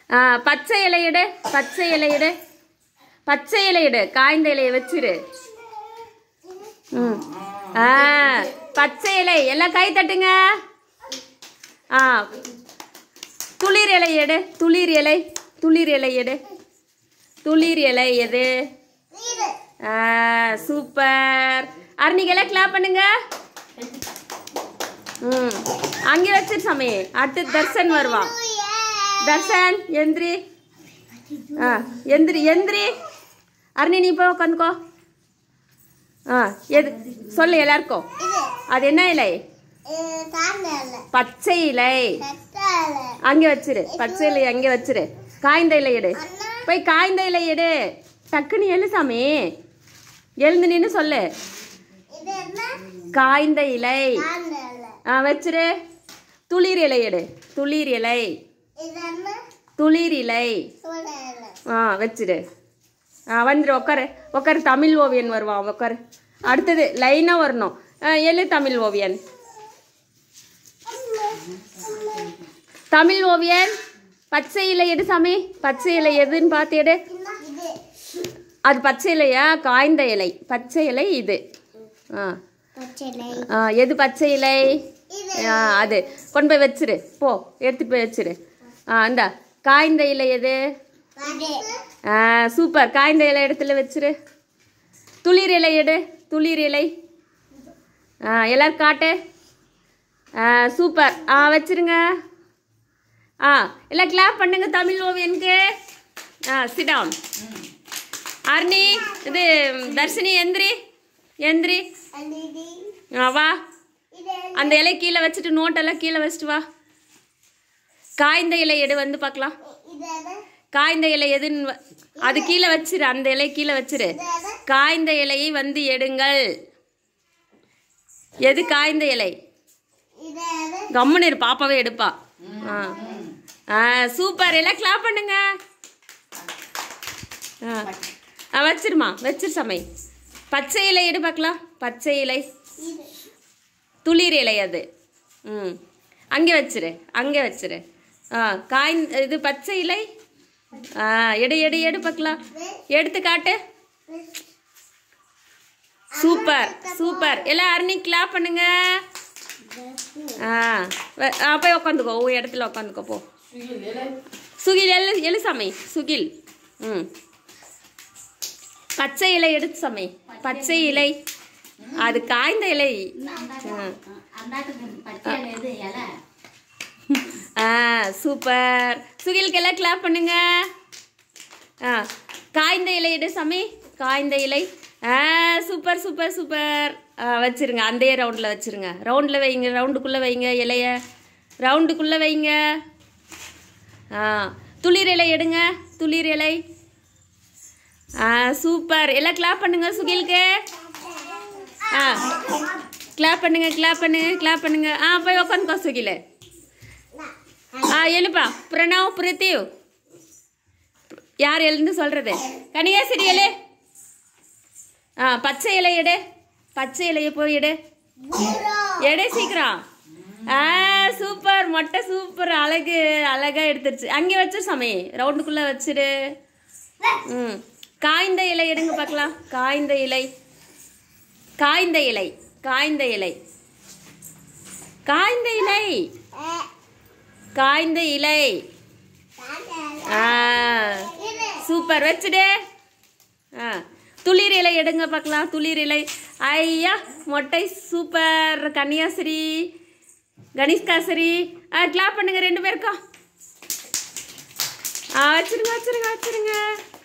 ஆ பச்சை இலை எடு பச்சை இலை எடு பச்சை இலை எடு காய்ந்த இலையை வச்சிரு ம் ஆ பச்சை இலை எல்லாம் கை தட்டுங்க ஆ துளிர் இலை எடு துளிர் இலை துளிர் இலை எடு துளிர் இலை எது ஆ சூப்பர் அருணிகெல்லாம் கிளாப் பண்ணுங்க ம் அங்கே வச்சிரு சாமி அடுத்து தர்சன் வருவான் தர்சன் எந்திரி ஆ எந்திரி எந்திரி அருணி நீ போய் உட்காந்துக்கோ ஆ எது சொல்லு எல்லாருக்கும் அது என்ன இலை பச்சை இலை அங்கே வச்சிரு பச்சை இலை அங்கே வச்சிரு காய்ந்த இலை எடு போய் காய்ந்த இலை எடு டக்குன்னு எழு சாமி எழுந்து நின்று சொல்லு காய்ந்த இலை ஆ வச்சிரு துளிர் இலை எடு துளிர் இலை துளிர் இலை ஆ வச்சிரு ஆ வந்துரு உட்காரு உட்காரு தமிழ் ஓவியன் வருவான் உட்காரு அடுத்தது லைனாக வரணும் ஆ, எழு தமிழ் ஓவியன் தமிழ் ஓவியன் பச்சை இலை எடு சாமி பச்சை இலை எதுன்னு பார்த்து எடு அது பச்சை இலையா காய்ந்த இலை பச்சை இலை இது ஆ ஆ எது பச்சை இலை ஆ அது கொண்டு போய் வச்சிரு போ எடுத்துட்டு போய் வச்சிரு ஆ இந்தா காய்ந்த இலை எது ஆ சூப்பர் காய்ந்த இலை இடத்துல வச்சிரு துளிர் இலை எடு துளிர் இலை ஆ எல்லாரும் காட்டு ஆ சூப்பர் ஆ வச்சிருங்க ஆ எல்லாம் கிளாப் பண்ணுங்க தமிழ் ஓவியனுக்கு ஆ சிடவுன் அர்ணி இது தர்ஷினி எந்திரி எந்திரி ஆ வா அந்த இலை கீழே வச்சுட்டு நோட்டெல்லாம் கீழே வச்சுட்டு வா காய்ந்த இலை எடு வந்து பார்க்கலாம் காய்ந்த இலை எதுன்னு வ- அது கீழே வச்சிரு அந்த இலை கீழே வச்சிரு காய்ந்த இலையை வந்து எடுங்கள் எது காய்ந்த இலை கம்முன்னு இரு பாப்பாவே எடுப்பா ஆ ஆ சூப்பர் எல்லாம் கிளாப் பண்ணுங்க ஆ ஆ வச்சிருமா வச்சிரு சமை பச்சை இலை எடு பார்க்கலாம் பச்சை இலை துளிர் இலை அது ம் அங்கே வச்சிரு அங்கே வச்சிரு ஆ காய் இது பச்சை இலை ஆ எடு எடு எடு பார்க்கலாம் எடுத்து காட்டு சூப்பர் சூப்பர் எல்லாம் அருணி கிளாப் பண்ணுங்க ஆ வ- ஆ, போய் உட்காந்துக்கோ உன் இடத்துல உட்காந்துக்கோ போ சுகில் எழு எழு சாமி சுகில் ம் பச்சை இலை எடுத்து சாமி பச்சை இலை அது காய்ந்த இலை ம். ஆ சூப்பர் சுகிலுக்கு எல்லாம் கிளாப் பண்ணுங்க ஆ காய்ந்த இலை எடு சாமி காய்ந்த இலை ஆ சூப்பர் சூப்பர் சூப்பர் ஆ வச்சிருங்க அந்த ரவுண்டில் வச்சிருங்க ரவுண்டில் வைங்க ரவுண்டுக்குள்ளே வைங்க இலைய ரவுண்டுக்குள்ளே வைங்க ஆ துளிர் இலை எடுங்க துளிர் இலை ஆ சூப்பர் எல்லாம் கிளாப் பண்ணுங்க சுகிலுக்கு ஆ கிளாப் பண்ணுங்க கிளாப் பண்ணுங்க கிளாப் பண்ணுங்க ஆ போய் உட்காந்துக்கோ சுகில ஆ எழுப்பா பிரணவ் பிரித்திவ் யார் எழுந்து சொல்றது கனியாசிரி எழு ஆ பச்சை இலை எடு பச்சை இலையை போய் எடு எடு சீக்கிரம் ஆ சூப்பர் மொட்டை சூப்பர் அழகு அழகா எடுத்துருச்சு அங்கே வச்சு சாமி ரவுண்டுக்குள்ள வச்சிடு ம் காய்ந்த இலை எடுங்க பார்க்கலாம் காய்ந்த இலை காய்ந்த இலை காய்ந்த இலை காய்ந்த இலை காய்ந்த இலை ஆ சூப்பர் வச்சுடு ஆ துளிர் இலை எடுங்க பார்க்கலாம் துளிர் இலை ஐயா மொட்டை சூப்பர் கன்னியாஸ்ரீ கணேஷ்காசரி ஆ கிளாப் பண்ணுங்க ரெண்டு பேருக்கும் ஆ வச்சிருங்க வச்சிருங்க வச்சிருங்க